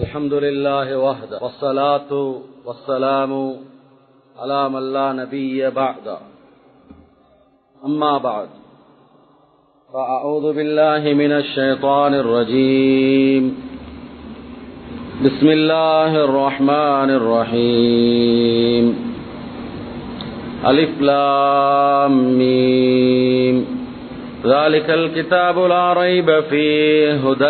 الحمد لله وحده والصلاة والسلام على من لا نبي بعد أما بعد فأعوذ بالله من الشيطان الرجيم بسم الله الرحمن الرحيم ألف لام ميم ذلك الكتاب لا ريب فيه هدى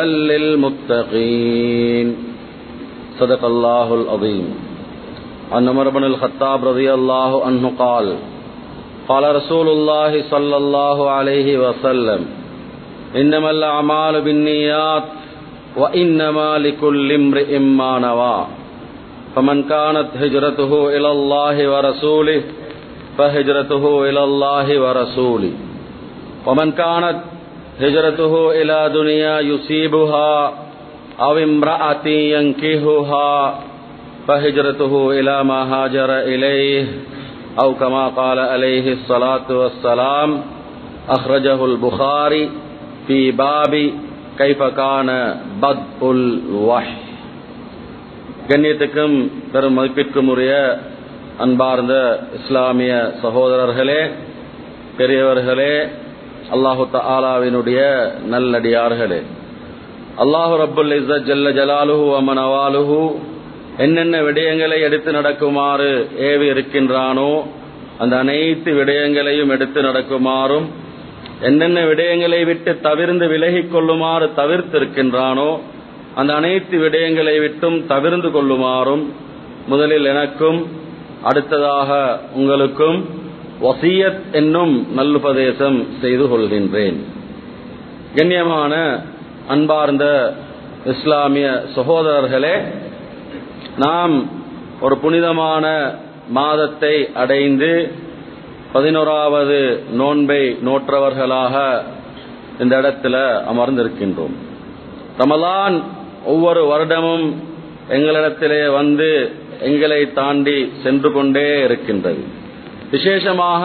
للمتقين صدق الله العظيم عن عمر بن الخطاب رضي الله عنه قال قال رسول الله صلى الله عليه وسلم إنما الأعمال بالنيات وإنما لكل امرئ ما نوى فمن كانت هجرته إلى الله ورسوله فهجرته إلى الله ورسوله ومن كانت هجرته إلى دنيا يصيبها أو امرأة ينكهها فهجرته إلى ما هاجر إليه أو كما قال عليه الصلاة والسلام أخرجه البخاري في باب كيف كان بدء الوحي கண்ணியத்துக்கும் பெரும் மதிப்பிற்கும் உரிய அன்பார்ந்த இஸ்லாமிய சகோதரர்களே பெரியவர்களே அல்லாஹு தாலாவினுடைய நல்லடியார்களே அல்லாஹு ரப்புல் இஸ்ஸத் ஜல்ல ஜலாலுஹு அமன் அவாலுஹு என்னென்ன விடயங்களை எடுத்து நடக்குமாறு ஏவி இருக்கின்றானோ அந்த அனைத்து விடயங்களையும் எடுத்து நடக்குமாறும் என்னென்ன விடயங்களை விட்டு தவிர்ந்து விலகிக் கொள்ளுமாறு தவிர்த்திருக்கின்றானோ அந்த அனைத்து விடயங்களை விட்டும் தவிர்ந்து கொள்ளுமாறும் முதலில் எனக்கும் அடுத்ததாக உங்களுக்கும் வசியத் என்னும் நல்லுபதேசம் செய்து கொள்கின்றேன் கண்ணியமான அன்பார்ந்த இஸ்லாமிய சகோதரர்களே நாம் ஒரு புனிதமான மாதத்தை அடைந்து பதினோராவது நோன்பை நோற்றவர்களாக இந்த இடத்துல அமர்ந்திருக்கின்றோம் ரமலான் ஒவ்வொரு வருடமும் எங்களிடத்திலே வந்து எங்களை தாண்டி சென்று கொண்டே இருக்கின்றது விசேஷமாக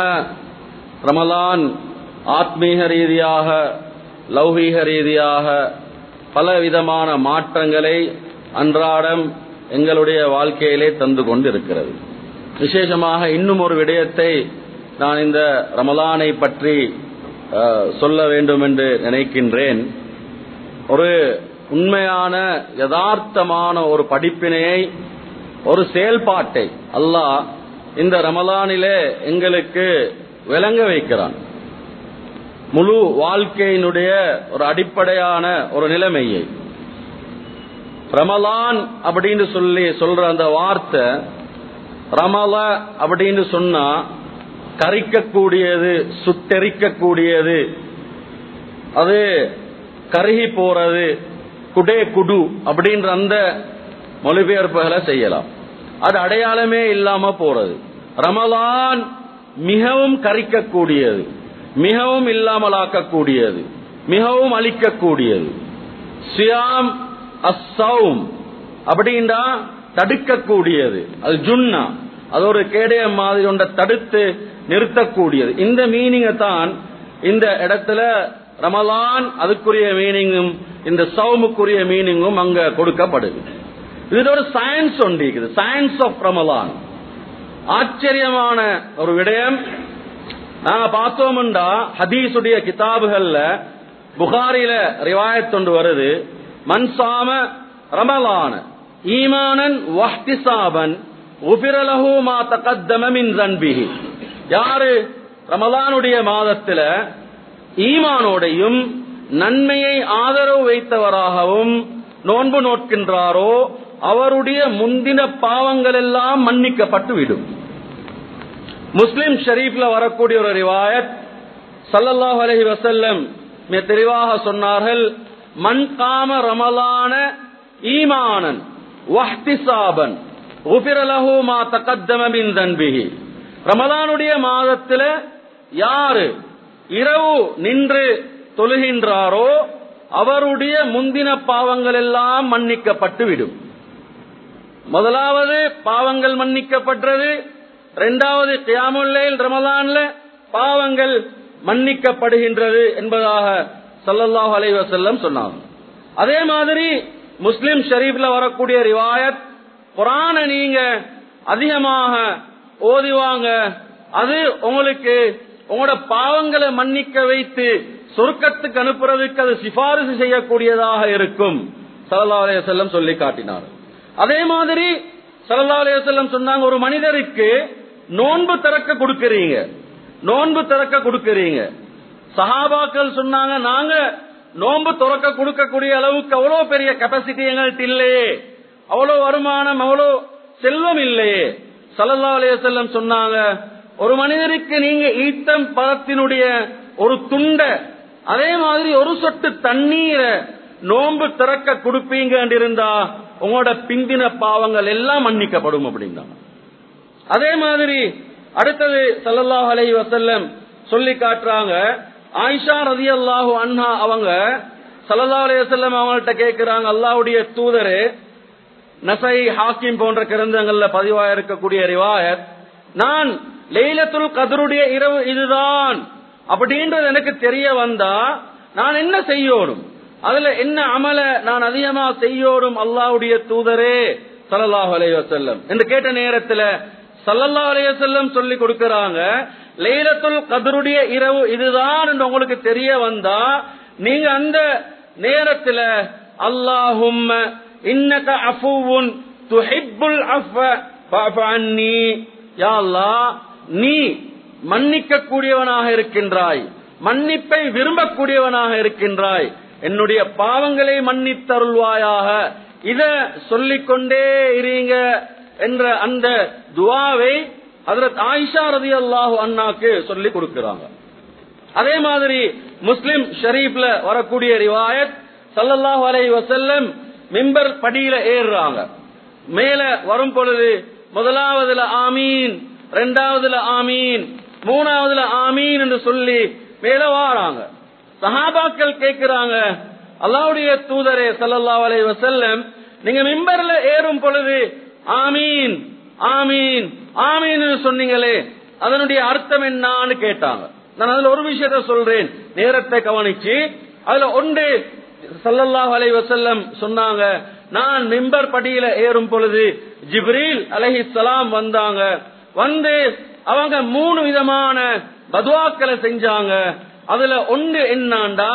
ரமலான் ஆத்மீக ரீதியாக லௌகீக ரீதியாக பலவிதமான மாற்றங்களை அன்றாடம் எங்களுடைய வாழ்க்கையிலே தந்து கொண்டிருக்கிறது விசேஷமாக இன்னும் ஒரு விடயத்தை நான் இந்த ரமலானை பற்றி சொல்ல வேண்டும் என்று நினைக்கின்றேன் ஒரு உண்மையான யதார்த்தமான ஒரு படிப்பினையை ஒரு செயல்பாட்டை அல்லாஹ் இந்த ரமலானிலே எங்களுக்கு விளங்க வைக்கிறான் முழு வாழ்க்கையினுடைய ஒரு அடிப்படையான ஒரு நிலைமையை ரமலான் அப்படின்னு சொல்லி சொல்ற அந்த வார்த்தை ரமல அப்படின்னு சொன்னா கரிக்கக்கூடியது சுட்டெரிக்கக்கூடியது அது கருகி போறது குடே குடு அப்படின்ற அந்த மொழிபெயர்ப்புகளை செய்யலாம் அது அடையாளமே இல்லாம போறது ரமலான் மிகவும் கரிக்கக்கூடியது மிகவும் இல்லாமலாக்கக்கூடியது மிகவும் அழிக்கக்கூடியது சியாம் அசௌம் அப்படின்றா தடுக்கக்கூடியது அது ஜுன்னா அது ஒரு கேடைய மாதிரி ஒன்றை தடுத்து நிறுத்தக்கூடியது இந்த மீனிங்கை தான் இந்த இடத்துல ரமலான் அதுக்குரிய மீனிங்கும் இந்த சவுமுக்குரிய மீனிங்கும் அங்க கொடுக்கப்படுது இது ஒரு சயின்ஸ் ஒன்று இருக்குது சயின்ஸ் ஆஃப் ரமலான் ஆச்சரியமான ஒரு விடயம் நாங்க பார்த்தோம்டா ஹதீஸுடைய கிதாபுகள்ல புகாரில ரிவாயத் ஒன்று வருது மன்சாம ரமலான ஈமானன் வஹ்திசாபன் உபிரலஹு மா தகத்தம மின் ஜன்பிஹி யாரு ரமலானுடைய மாதத்துல ஈமானோடையும் நன்மையை ஆதரவு வைத்தவராகவும் நோன்பு நோட்கின்றாரோ அவருடைய முந்தின பாவங்கள் எல்லாம் மன்னிக்கப்பட்டு விடும் முஸ்லிம் ஷரீஃப்ல வரக்கூடிய ஒரு ரிவாயத் சல்லல்லாஹு அலஹி வசல்லம் மிக தெளிவாக சொன்னார்கள் மண் காம ரமலான ஈமானன் வஹ்திசாபன் உபிரலஹு மா தகத்தம மின் தன்பிஹி ரமலானுடைய மாதத்துல யாரு இரவு நின்று தொழுகின்றாரோ அவருடைய முந்தின பாவங்கள் எல்லாம் மன்னிக்கப்பட்டு விடும் முதலாவது பாவங்கள் மன்னிக்கப்பட்டது இரண்டாவது கியாமுல்லைல் ரமலான்ல பாவங்கள் மன்னிக்கப்படுகின்றது என்பதாக சல்லல்லாஹு அலைஹி வஸல்லம் சொன்னாங்க அதே மாதிரி முஸ்லிம் ஷரீஃப்ல வரக்கூடிய ரிவாயத் குரான நீங்க அதிகமாக ஓதிவாங்க அது உங்களுக்கு உங்களோட பாவங்களை மன்னிக்க வைத்து சொர்க்கத்துக்கு அனுப்புறதுக்கு அது சிபாரிசு செய்யக்கூடியதாக இருக்கும் சல்லா அலையம் சொல்லி காட்டினார் அதே மாதிரி சல்லா அலையம் சொன்னாங்க ஒரு மனிதருக்கு நோன்பு திறக்க கொடுக்கறீங்க நோன்பு திறக்க கொடுக்கறீங்க சஹாபாக்கள் சொன்னாங்க நாங்க நோன்பு துறக்க கொடுக்கக்கூடிய அளவுக்கு அவ்வளவு பெரிய கெப்பாசிட்டி எங்கள்கிட்ட இல்லையே அவ்வளவு வருமானம் அவ்வளவு செல்வம் இல்லையே சல்லல்லா அலையம் சொன்னாங்க ஒரு மனிதருக்கு நீங்க ஈத்தம் பழத்தினுடைய ஒரு துண்ட அதே மாதிரி ஒரு சொட்டு தண்ணீரை நோன்பு திறக்க கொடுப்பீங்க இருந்தா உங்களோட பிந்தின பாவங்கள் எல்லாம் மன்னிக்கப்படும் அப்படின்னா அதே மாதிரி அடுத்தது சல்லல்லாஹ் அலை வசல்லம் சொல்லி காட்டுறாங்க ஆயிஷா ரதி அல்லாஹு அண்ணா அவங்க சல்லல்லா அலைய வசல்லம் அவங்கள்ட்ட கேட்கிறாங்க அல்லாவுடைய தூதரு நசை ஹாக்கிம் போன்ற கிரந்தங்கள்ல பதிவாக இருக்கக்கூடிய ரிவாயத் நான் லைலத்துல் கதருடைய இரவு இதுதான் அப்படின்றது எனக்கு தெரிய வந்தா நான் என்ன செய்யணும் அதுல என்ன அமல நான் அதிகமா செய்யோடும் அல்லாவுடைய தூதரே சல்லல்லாஹு அலைய வசல்லம் என்று கேட்ட நேரத்துல சல்லல்லா அலைய செல்லம் சொல்லி கொடுக்கறாங்க லைலத்துல் கதருடைய இரவு இதுதான் என்று உங்களுக்கு தெரிய வந்தா நீங்க அந்த நேரத்துல அல்லாஹும் இன்னக அஃபுவுன் துஹிப்புல் அஃப ஃபஅஃபு அன்னி யா அல்லாஹ் நீ மன்னிக்க கூடியவனாக இருக்கின்றாய் மன்னிப்பை விரும்பக்கூடியவனாக இருக்கின்றாய் என்னுடைய பாவங்களை மன்னித்தருள்வாயாக இத சொல்லிக்கொண்டே இருங்க என்ற அந்த துவாவை ஹதரத் ஆயிஷா ரதி அல்லாஹு அண்ணாக்கு சொல்லி கொடுக்கிறாங்க அதே மாதிரி முஸ்லிம் ஷரீப்ல வரக்கூடிய ரிவாயத் சல்லல்லாஹு அலை வசல்லம் மிம்பர் படியில ஏறுறாங்க மேல வரும் பொழுது முதலாவதுல ஆமீன் ரெண்டாவதுல ஆமீன் மூணாவதுல ஆமீன் என்று சொல்லி மேல வாராங்க சஹாபாக்கள் கேட்கிறாங்க அல்லாவுடைய தூதரே சல்லல்லாஹு அலை வசல்லம் நீங்க மிம்பர்ல ஏறும் பொழுது ஆமீன் ஆமீன் ஆமீன் சொன்னீங்களே அதனுடைய அர்த்தம் என்னான்னு கேட்டாங்க நான் அதுல ஒரு விஷயத்த சொல்றேன் நேரத்தை கவனிச்சு அதுல ஒன்று சல்லல்லாஹு அலை வசல்லம் சொன்னாங்க நான் மிம்பர் படியில ஏறும் பொழுது ஜிப்ரீல் அலஹி சலாம் வந்தாங்க வந்து அவங்க மூணு விதமான பதுவாக்களை செஞ்சாங்க அதுல ஒன்று என்னாண்டா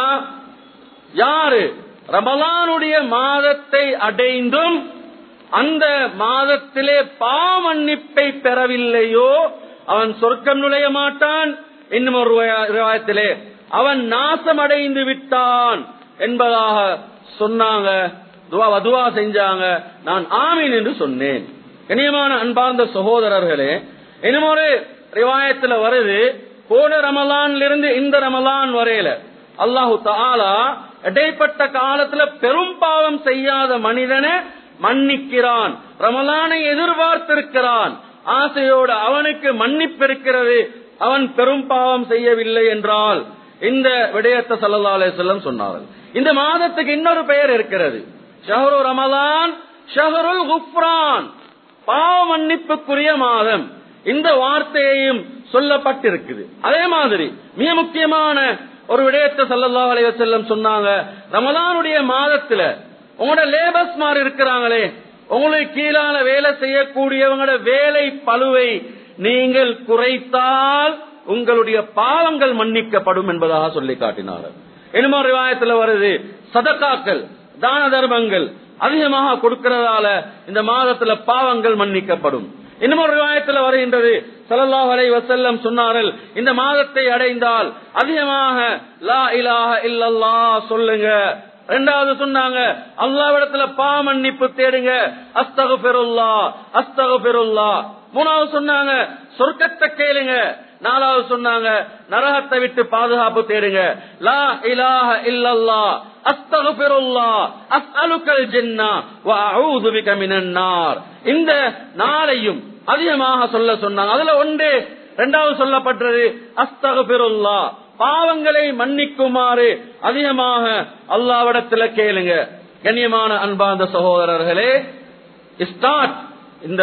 யாரு ரமலானுடைய மாதத்தை அடைந்தும் அந்த மாதத்திலே பாவமன்னிப்பை பெறவில்லையோ அவன் சொர்க்கம் நுழைய மாட்டான் இன்னும் ஒரு விவாதத்திலே அவன் நாசமடைந்து விட்டான் என்பதாக சொன்னாங்க துவா வதுவா செஞ்சாங்க நான் ஆமீன் என்று சொன்னேன் கண்ணியமான அன்பார்ந்த சகோதரர்களே இன்னும் ஒரு ரிவாயத்துல வருது போன ரமலான்ல இருந்து இந்த ரமலான் வரையில அல்லாஹு தாலா இடைப்பட்ட காலத்துல பெரும் பாவம் செய்யாத மனிதனை மன்னிக்கிறான் ரமலானை எதிர்பார்த்திருக்கிறான் ஆசையோடு அவனுக்கு மன்னிப்பு இருக்கிறது அவன் பெரும் பாவம் செய்யவில்லை என்றால் இந்த விடயத்தை சல்லா அலிசல்லம் சொன்னார்கள் இந்த மாதத்துக்கு இன்னொரு பெயர் இருக்கிறது ஷஹரு ரமலான் ஷஹருல் குப்ரான் பாவ மன்னிப்புக்குரிய மாதம் இந்த வார்த்தையையும் சொல்லப்பட்டிருக்குது அதே மாதிரி மிக முக்கியமான ஒரு விடயத்தை சல்லல்லா அலைய செல்லம் சொன்னாங்க ரமலானுடைய மாதத்துல உங்களோட லேபர்ஸ் மாதிரி இருக்கிறாங்களே உங்களுக்கு கீழான வேலை செய்யக்கூடியவங்களோட வேலை பழுவை நீங்கள் குறைத்தால் உங்களுடைய பாவங்கள் மன்னிக்கப்படும் என்பதாக சொல்லி காட்டினார்கள் என்னமோ ரிவாயத்துல வருது சதக்காக்கள் தான தர்மங்கள் அதிகமாக கொடுக்கிறதால இந்த மாதத்துல பாவங்கள் மன்னிக்கப்படும் இன்னும் ஒரு ரிவாயத்துல வருகின்றது சல்லல்லாஹு அலைஹி வஸல்லம் சொன்னார்கள் இந்த மாதத்தை அடைந்தால் அதிகமாக லா இலாஹ இல்லல்லாஹ் சொல்லுங்க ரெண்டாவது சொன்னாங்க அல்லாவிடத்துல பா மன்னிப்பு தேடுங்க அஸ்தகுபிருல்லா அஸ்தகுபிருல்லா மூணாவது சொன்னாங்க சொர்க்கத்தை கேளுங்க நாலாவது சொன்னாங்க நரகத்தை விட்டு பாதுகாப்பு தேடுங்க லா இலாஹ இல்லல்லா அஸ்தகுபிருல்லா அஸ்அலுக்கல் ஜன்னா வ அஊது பிக மினன் நார் இந்த நாளையும் அதிகமாக சொல்ல சொன்னாங்க அதுல ஒன்று இரண்டாவது சொல்லப்பட்டது அஸ்தகுபிருல்லா பாவங்களை மன்னிக்குமாறு அதிகமாக அல்லாவிடத்துல கேளுங்க கண்ணியமான அன்பார்ந்த சகோதரர்களே ஸ்டார்ட் இந்த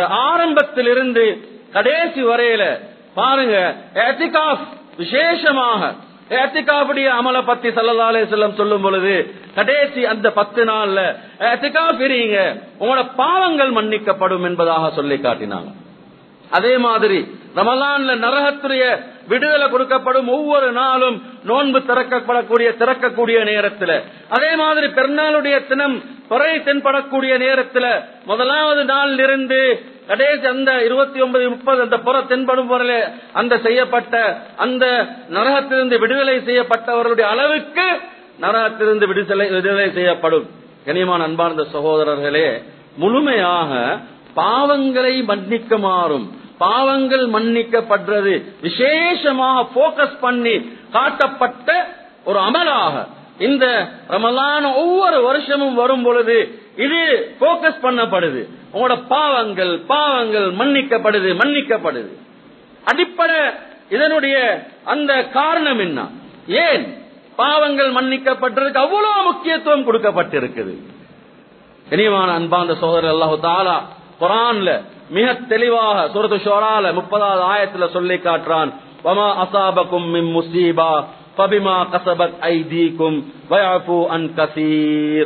ஆரம்பத்திலிருந்து கடைசி வரையில பாருங்க எத்திகாஃப் விசேஷமாக ஏத்திகாவுடைய அமலை பத்தி சல்லா செல்லம் சொல்லும் பொழுது கடைசி அந்த பத்து நாள்ல ஏத்திகா பிரியுங்க உங்களோட பாவங்கள் மன்னிக்கப்படும் என்பதாக சொல்லி காட்டினாங்க அதே மாதிரி ரமலான்ல நரகத்துடைய விடுதலை கொடுக்கப்படும் ஒவ்வொரு நாளும் நோன்பு திறக்கப்படக்கூடிய திறக்கக்கூடிய நேரத்தில் அதே மாதிரி பெருநாளுடைய தினம் குறை தென்படக்கூடிய நேரத்தில் முதலாவது நாள் இருந்து கடைசி அந்த இருபத்தி ஒன்பது முப்பது அந்த புற தென்படும் வரையில அந்த செய்யப்பட்ட அந்த நரகத்திலிருந்து விடுதலை செய்யப்பட்டவர்களுடைய அளவுக்கு நரகத்திலிருந்து விடுதலை விடுதலை செய்யப்படும் கனியமான அன்பார்ந்த சகோதரர்களே முழுமையாக பாவங்களை மன்னிக்குமாறும் பாவங்கள் மன்னிக்கப்படுறது விசேஷமாக போக்கஸ் பண்ணி காட்டப்பட்ட ஒரு அமலாக இந்த ரமலான் ஒவ்வொரு வருஷமும் வரும் பொழுது இது போக்கஸ் பண்ணப்படுது உங்களோட பாவங்கள் பாவங்கள் மன்னிக்கப்படுது மன்னிக்கப்படுது அடிப்படை இதனுடைய அந்த காரணம் என்ன ஏன் பாவங்கள் மன்னிக்கப்பட்டதுக்கு அவ்வளவு முக்கியத்துவம் கொடுக்கப்பட்டிருக்குது இனியமான அன்பாந்த சோதரர் அல்லாஹு தாலா குரான்ல மிக தெளிவாக சூரத்து ஷோரால முப்பதாவது ஆயத்துல சொல்லி காட்டுறான் வமா அசாபக்கும் மின் முசீபா பபிமா கசபத் ஐதீக்கும் வயாஃபு அன் கசீர்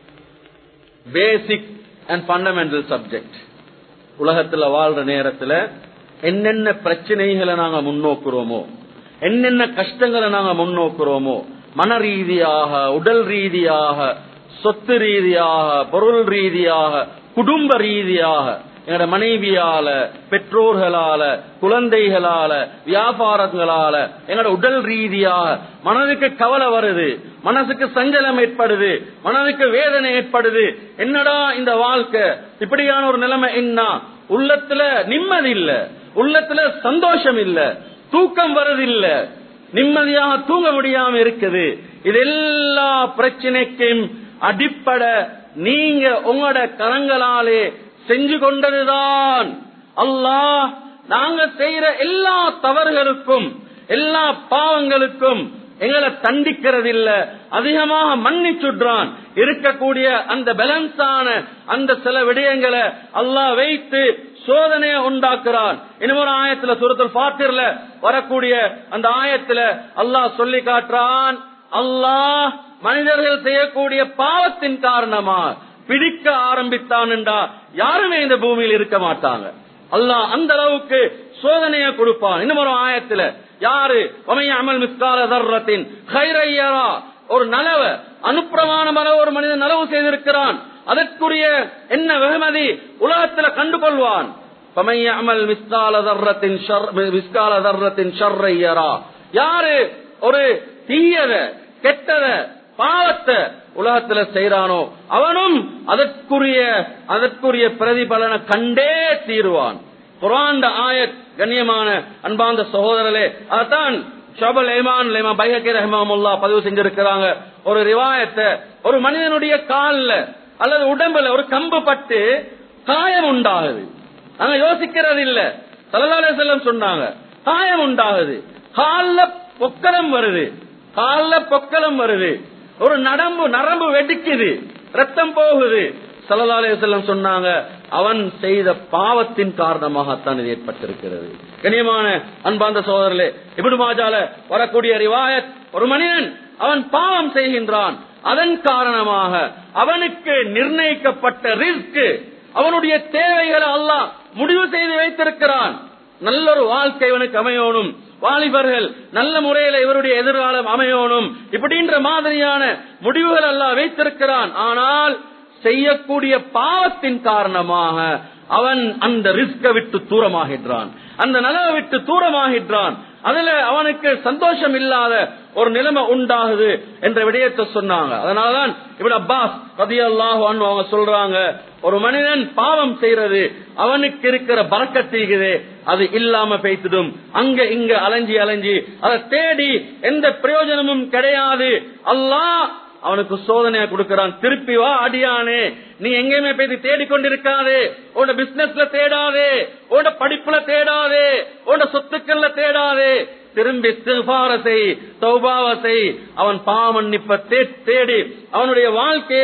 பேசிக் அண்ட் ஃபண்டமெண்டல் சப்ஜெக்ட் உலகத்துல வாழ்ற நேரத்துல என்னென்ன பிரச்சனைகளை நாங்க முன்னோக்குறோமோ என்னென்ன கஷ்டங்களை நாங்க முன்னோக்குறோமோ மன ரீதியாக உடல் ரீதியாக சொத்து ரீதியாக பொருள் ரீதியாக குடும்ப ரீதியாக எங்களோட மனைவியால பெற்றோர்களால குழந்தைகளால வியாபாரங்களால எங்களோட உடல் ரீதியாக மனதுக்கு கவலை வருது மனசுக்கு சஞ்சலம் ஏற்படுது மனதுக்கு வேதனை ஏற்படுது என்னடா இந்த வாழ்க்கை இப்படியான ஒரு நிலைமை என்ன உள்ளத்துல நிம்மதி இல்ல உள்ளத்துல சந்தோஷம் இல்ல தூக்கம் வருதில்ல நிம்மதியாக தூங்க முடியாம இருக்குது இது எல்லா பிரச்சனைக்கும் அடிப்படை நீங்க உங்களோட கரங்களாலே செஞ்சு கொண்டதுதான் அல்லாஹ் நாங்க செய்யற எல்லா தவறுகளுக்கும் எல்லா பாவங்களுக்கும் எங்களை தண்டிக்கிறது இல்ல அதிகமாக மன்னிச்சுடுறான் இருக்கக்கூடிய அந்த பேலன்ஸான அந்த சில விடயங்களை அல்லாஹ் வைத்து சோதனையை உண்டாக்குறான் இன்னொரு ஆயத்துல சுரத்தில் பாத்திரல வரக்கூடிய அந்த ஆயத்துல அல்லாஹ் சொல்லி காட்டுறான் அல்லாஹ் மனிதர்கள் செய்யக்கூடிய பாவத்தின் காரணமா பிடிக்க ஆரம்பித்தான் என்றா யாருமே இந்த பூமியில் இருக்க மாட்டாங்க அல்லாஹ் அந்த அளவுக்கு சோதனையை கொடுப்பான் இன்னும் ஒரு ஆயத்துல யாரு அமல் மிஸ்கால தர்றத்தின் கைரையரா ஒரு நலவ அனுப்பிரமாணம் ஒரு மனிதன் நலவு செய்திருக்கிறான் அதற்குரிய என்ன வெகுமதி உலகத்துல கண்டுகொள்வான் அமல் மிஸ்கால தர்றத்தின் மிஸ்கால தர்றத்தின் ஷர்ரையரா யாரு ஒரு தீயத கெட்டத பாவத்தை உலகத்துல செய்யறானோ அவனும் அதற்குரிய அதற்குரிய பிரதிபலனை கண்டே தீருவான் குரான் ஆயத் கண்ணியமான அன்பாந்த சகோதரர்களே அதான் ஷபல் ஏமான் லேமா பைஹக்கி ரஹ்மமுல்லா பதிவு செஞ்சிருக்கிறாங்க ஒரு ரிவாயத்தை ஒரு மனிதனுடைய கால்ல அல்லது உடம்புல ஒரு கம்பு பட்டு காயம் உண்டாகுது நாங்க யோசிக்கிறது இல்ல சலதாலே செல்லம் சொன்னாங்க காயம் உண்டாகுது கால்ல பொக்கலம் வருது கால்ல பொக்கலம் வருது ஒரு நடம்பு நரம்பு வெடிக்குது ரத்தம் போகுது சல்லல்லாலே செல்லம் சொன்னாங்க அவன் செய்த பாவத்தின் காரணமாகத்தான் இது ஏற்பட்டிருக்கிறது கனியமான அன்பாந்த சோதரர்களே இப்படி மாஜால வரக்கூடிய ரிவாயத் ஒரு மனிதன் அவன் பாவம் செய்கின்றான் அதன் காரணமாக அவனுக்கு நிர்ணயிக்கப்பட்ட ரிஸ்க் அவனுடைய தேவைகளை அல்லாஹ் முடிவு செய்து வைத்திருக்கிறான் நல்ல ஒரு வாழ்க்கை இவனுக்கு அமையணும் வாலிபர்கள் நல்ல முறையில இவருடைய எதிர்காலம் அமையணும் இப்படின்ற மாதிரியான முடிவுகள் எல்லாம் வைத்திருக்கிறான் ஆனால் செய்யக்கூடிய பாவத்தின் காரணமாக அவன் அந்த ரிஸ்க விட்டு தூரமாகின்றான் அந்த நலவை விட்டு தூரமாகின்றான் அதுல அவனுக்கு சந்தோஷம் இல்லாத ஒரு நிலைமை உண்டாகுது என்ற விடயத்தை சொன்னாங்க அதனாலதான் இப்படி அப்பாஸ் ரதி அல்லாஹ் அவங்க சொல்றாங்க ஒரு மனிதன் பாவம் செய்யறது அவனுக்கு இருக்கிற பறக்கத்தீகுது அது இல்லாம பெய்த்திடும் அங்க இங்க அலைஞ்சி அலைஞ்சி அதை தேடி எந்த பிரயோஜனமும் கிடையாது அல்லாஹ் அவனுக்கு சோதனையா கொடுக்கிறான் திருப்பி வா அடியானே நீ எங்கேயுமே போய் தேடிக்கொண்டிருக்காதே உன்னோட பிசினஸ்ல தேடாதே உன்னோட படிப்புல தேடாதே உன்னோட சொத்துக்கள்ல தேடாதே திரும்பி செய் சௌபாவ செய் அவன் பாவமன்னிப்ப தேடி அவனுடைய வாழ்க்கைய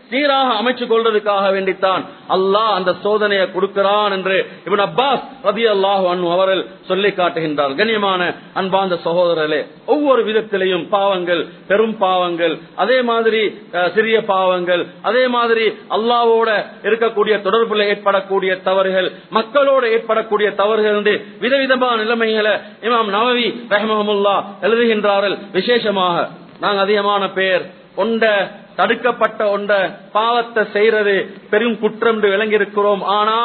சீராக அமைச்சு கொள்றதுக்காக வேண்டித்தான் அல்லாஹ் அந்த சோதனையை கொடுக்கிறான் என்று இவன் அப்பாஸ் ரதி அல்லாஹ் அவர்கள் சொல்லி காட்டுகின்றார் கண்ணியமான அன்பார்ந்த சகோதரர்களே ஒவ்வொரு விதத்திலையும் பாவங்கள் பெரும் பாவங்கள் அதே மாதிரி அஹ், சிறிய பாவங்கள் அதே மாதிரி அல்லாவோட இருக்கக்கூடிய தொடர்புல ஏற்படக்கூடிய தவறுகள் மக்களோட ஏற்படக்கூடிய தவறுகள் என்று விதவிதமான நிலைமைகளை இமாம் நவவி ரஹமஹமுல்லா எழுதுகின்றார்கள் விசேஷமாக நாங்க அதிகமான பேர் ஒண்ட தடுக்கப்பட்ட ஒண்ட பாவத்தை செய்யறது பெரும் குற்றம் என்று விளங்கியிருக்கிறோம் ஆனா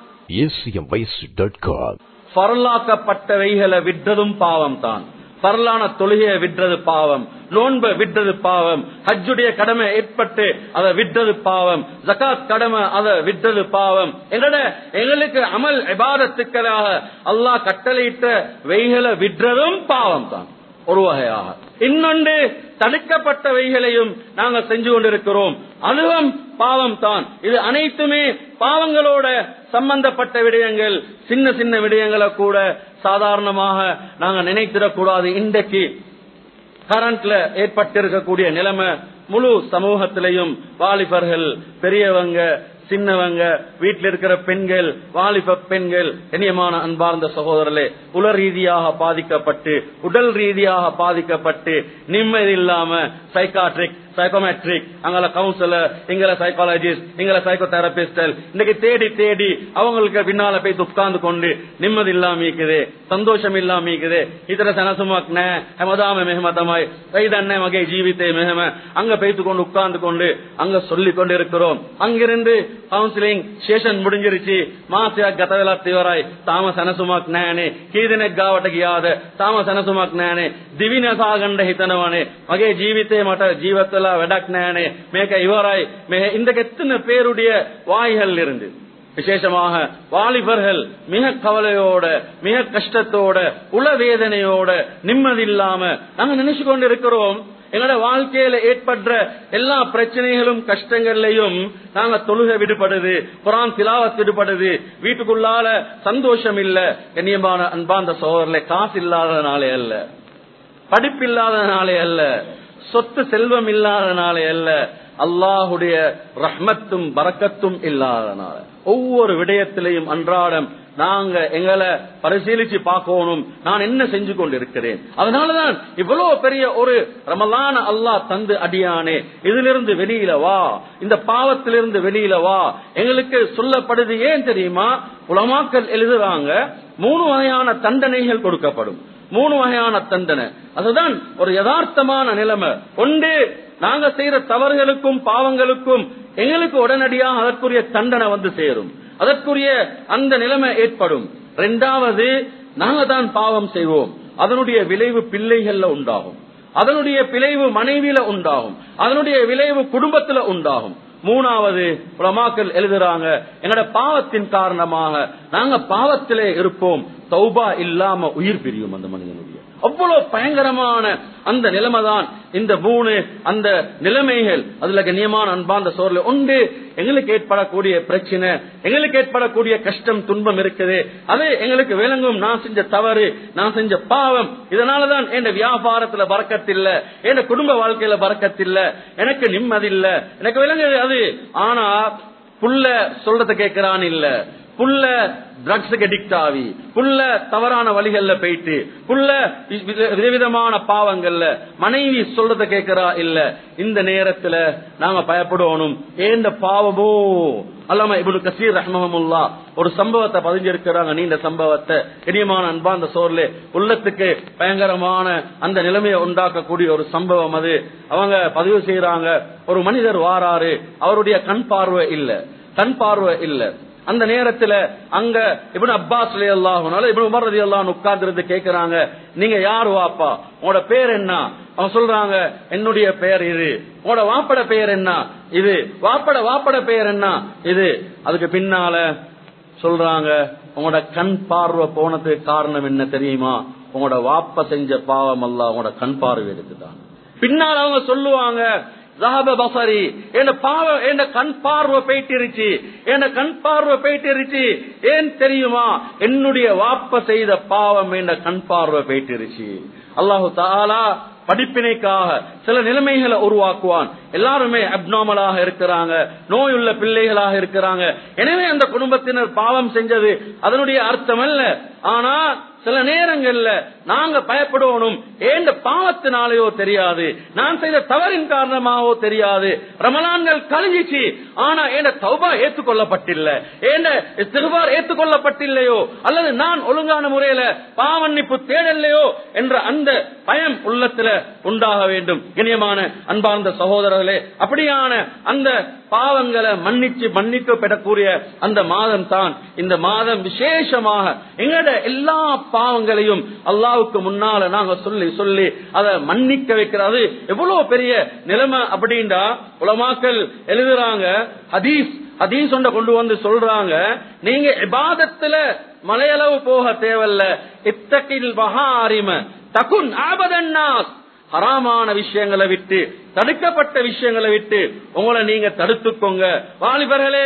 acmvoice.com. பரலாக்கப்பட்டவைகளை விற்றதும் பாவம் தான் பரலான தொழுகையை விற்றது பாவம் நோன்பை விற்றது பாவம் ஹஜ்ஜுடைய கடமை ஏற்பட்டு அதை விற்றது பாவம் ஜகாத் கடமை அதை விற்றது பாவம் எங்கட எங்களுக்கு அமல் இபாதத்துக்களாக அல்லாஹ் கட்டளையிட்ட வெய்களை விற்றதும் பாவம் தான் ஒரு வகையாக இன்னொன்று தடுக்கப்பட்டவைகளையும் நாங்கள் செஞ்சு கொண்டிருக்கிறோம் அதுவும் பாவம் தான் இது அனைத்துமே பாவங்களோட சம்பந்தப்பட்ட விடயங்கள் சின்ன சின்ன விடயங்களை கூட சாதாரணமாக நாங்க நினைத்திடக்கூடாது இன்றைக்கு கரண்ட்ல ஏற்பட்டிருக்கக்கூடிய நிலைமை முழு சமூகத்திலையும் வாலிபர்கள் பெரியவங்க சின்னவங்க வீட்டில் இருக்கிற பெண்கள் வாலிப பெண்கள் இனியமான அன்பார்ந்த சகோதரர்களே உல ரீதியாக பாதிக்கப்பட்டு உடல் ரீதியாக பாதிக்கப்பட்டு நிம்மதி இல்லாம சைக்காட்ரிக் சைக்கோமெட்ரிக் அங்கள கவுன்சிலர் எங்களை சைக்காலஜிஸ்ட் எங்களை சைக்கோ தெரபிஸ்டல் இன்னைக்கு தேடி தேடி அவங்களுக்கு பின்னால போய் உட்கார்ந்து கொண்டு நிம்மதி இல்லாம இருக்குது சந்தோஷம் இல்லாம இருக்குது இதர சனசுமக் ஹமதாம மெஹமதமாய் கைதன்ன மகை ஜீவித்தே மெஹம அங்க பேத்து கொண்டு உட்கார்ந்து கொண்டு அங்க சொல்லிக் கொண்டு இருக்கிறோம் அங்கிருந்து கவுன்சிலிங் சேஷன் முடிஞ்சிருச்சு மாசியா ಗತವೆಲ ತೀವರಾಯ್ ತಾಮ ಸನಸುಮಾಕ್ ನ್ಯಾಯನೆ ಕೀದಿನ ಗಾವಟ ಗಿಯಾದ ತಾಮ ಸನಸುಮಾಕ್ ನ್ಯಾಯನೆ ದಿವಿನ ಸಾಗಂಡ ಹಿತನವನೆ ಮಗೆ ಜೀವಿತೆ ಮಠ ಜೀವத்தல வெடக் ನ್ಯಾಯನೆ மேக இவராய் மிக இந்த எத்தனை பேருடைய வாய்கள் இருந்து விசேஷமாக வாலிபர்கள் மிக கவலையோட மிக கஷ்டத்தோட உளவேதனையோட நிம்மதி இல்லாம நாங்க நினைச்சு கொண்டு இருக்கிறோம் எங்களோட வாழ்க்கையில ஏற்படுற எல்லா பிரச்சனைகளும் கஷ்டங்கள்லயும் நாங்க தொழுகை விடுபடுது குரான் திலாவத் விடுபடுது வீட்டுக்குள்ளால சந்தோஷம் இல்ல கண்ணியமான அன்பாந்த சோதரில் காசு இல்லாதனாலே அல்ல படிப்பில்லாதனாலே அல்ல சொத்து செல்வம் இல்லாதனாலே அல்ல அல்லாஹுடைய ரஹ்மத்தும் பரக்கத்தும் இல்லாதனால ஒவ்வொரு விடயத்திலையும் அன்றாடம் நாங்க எங்களை பரிசீலிச்சு பார்க்கணும் நான் என்ன செஞ்சு கொண்டிருக்கிறேன் அதனாலதான் இவ்வளவு பெரிய ஒரு ரமலான அல்லாஹ் தந்து அடியானே இதிலிருந்து வெளியில வா இந்த பாவத்திலிருந்து வெளியில வா எங்களுக்கு சொல்லப்படுது ஏன் தெரியுமா உலமாக்கள் எழுதுறாங்க மூணு வகையான தண்டனைகள் கொடுக்கப்படும் மூணு வகையான தண்டனை அதுதான் ஒரு யதார்த்தமான நிலைமை ஒன்று நாங்க செய்யற தவறுகளுக்கும் பாவங்களுக்கும் எங்களுக்கு உடனடியாக அதற்குரிய தண்டனை வந்து சேரும் அதற்குரிய அந்த நிலைமை ஏற்படும் இரண்டாவது நாங்க தான் பாவம் செய்வோம் அதனுடைய விளைவு பிள்ளைகள்ல உண்டாகும் அதனுடைய விளைவு மனைவியில உண்டாகும் அதனுடைய விளைவு குடும்பத்துல உண்டாகும் மூணாவது உலமாக்கள் எழுதுறாங்க எங்களோட பாவத்தின் காரணமாக நாங்க பாவத்திலே இருப்போம் தௌபா இல்லாம உயிர் பிரியும் அந்த மனிதனுடைய அவ்வளவு பயங்கரமான அந்த நிலைமைதான் இந்த மூணு அந்த நிலைமைகள் அதுல கண்ணியமான அன்பாந்த சோர்ல உண்டு எங்களுக்கு ஏற்படக்கூடிய பிரச்சனை எங்களுக்கு ஏற்படக்கூடிய கஷ்டம் துன்பம் இருக்குது அது எங்களுக்கு விளங்கும் நான் செஞ்ச தவறு நான் செஞ்ச பாவம் இதனாலதான் என் வியாபாரத்துல பறக்கத்தில்ல என் குடும்ப வாழ்க்கையில பறக்கத்தில்ல எனக்கு நிம்மதி இல்ல எனக்கு விளங்குது அது ஆனா புள்ள சொல்றத கேட்கிறான் இல்ல புள்ள ட்ரக்ஸுக்கு அடிக்ட் ஆகி புள்ள தவறான வழிகள்ல போயிட்டு புள்ள வி- வி- விதவிதமான பாவங்கள்ல மனைவி சொல்றத கேட்கிறா இல்ல இந்த நேரத்துல நாங்க பயப்படணும் ஏந்த பாவமோ அல்லாம இப்னு கசீர் ரஹ்மஹமுல்லா ஒரு சம்பவத்தை பதிஞ்சிருக்கிறாங்க நீண்ட சம்பவத்தை இனியமான அன்பாந்த சோர்ல உள்ளத்துக்கு பயங்கரமான அந்த நிலைமையை உண்டாக்கக்கூடிய ஒரு சம்பவம் அது அவங்க பதிவு செய்யறாங்க ஒரு மனிதர் வாராரு அவருடைய கண் பார்வை இல்ல கண் பார்வை இல்ல அந்த நேரத்துல அங்க இவனு அப்பாஸ் அல்லாஹ் இவனு உமர் ரதி அல்லாஹ் உட்கார்ந்து இருந்து கேக்குறாங்க நீங்க யார் வாப்பா உங்களோட பேர் என்ன அவன் சொல்றாங்க என்னுடைய பெயர் இது உங்களோட வாப்பட பெயர் என்ன இது வாப்பட வாப்பட பெயர் என்ன இது அதுக்கு பின்னால சொல்றாங்க உங்களோட கண் பார்வை போனதுக்கு காரணம் என்ன தெரியுமா உங்களோட வாப்ப செஞ்ச பாவம் அல்ல உங்களோட கண் பார்வை இருக்குதான் பின்னால் அவங்க சொல்லுவாங்க ஜஹப பசரி என்ன பாவ என்ன கண் பார்வை போயிட்டிருச்சு என்ன கண் பார்வை போயிட்டிருச்சு ஏன் தெரியுமா என்னுடைய வாப்ப செய்த பாவம் என்ன கண் பார்வை போயிட்டிருச்சு அல்லாஹு தாலா படிப்பினைக்காக சில நிலைமைகளை உருவாக்குவான் எல்லாருமே அப்நார்மலாக இருக்கிறாங்க நோயுள்ள பிள்ளைகளாக இருக்கிறாங்க எனவே அந்த குடும்பத்தினர் பாவம் செஞ்சது அதனுடைய அர்த்தம் அல்ல ஆனா சில நேரங்கள்ல நாங்க பயப்படணும் ஏண்ட பாவத்தினாலேயோ தெரியாது நான் செய்த தவறின் காரணமாகவோ தெரியாது ரமலான்கள் கழிஞ்சிச்சு ஆனா ஏண்ட தௌபா ஏத்துக்கொள்ளப்பட்டில்ல ஏண்ட திருவார் ஏத்துக்கொள்ளப்பட்டில்லையோ அல்லது நான் ஒழுங்கான முறையில பாவன்னிப்பு தேடலையோ என்ற அந்த பயம் உள்ளத்துல உண்டாக வேண்டும் இனியமான அன்பார்ந்த சகோதரர்களே அப்படியான அந்த பாவங்களை மன்னிச்சு மன்னிக்க பெறக்கூடிய அந்த மாதம் தான் இந்த மாதம் விசேஷமாக எங்களோட எல்லா பாவங்களையும் அல்லாவுக்கு முன்னால நாங்க சொல்லி சொல்லி அதை மன்னிக்க வைக்கிறது எவ்வளவு பெரிய நிலைமை அப்படின்டா உலமாக்கள் எழுதுறாங்க ஹதீஸ் ஹதீஸ் ஒன்றை கொண்டு வந்து சொல்றாங்க நீங்க இபாதத்துல மலையளவு போக தேவையில்ல இத்தகில் மகாரிம தகுன் ஆபதன்னாஸ் ஹராமான விஷயங்களை விட்டு தடுக்கப்பட்ட விஷயங்களை விட்டு உங்களை நீங்க தடுத்துக்கோங்க வாலிபர்களே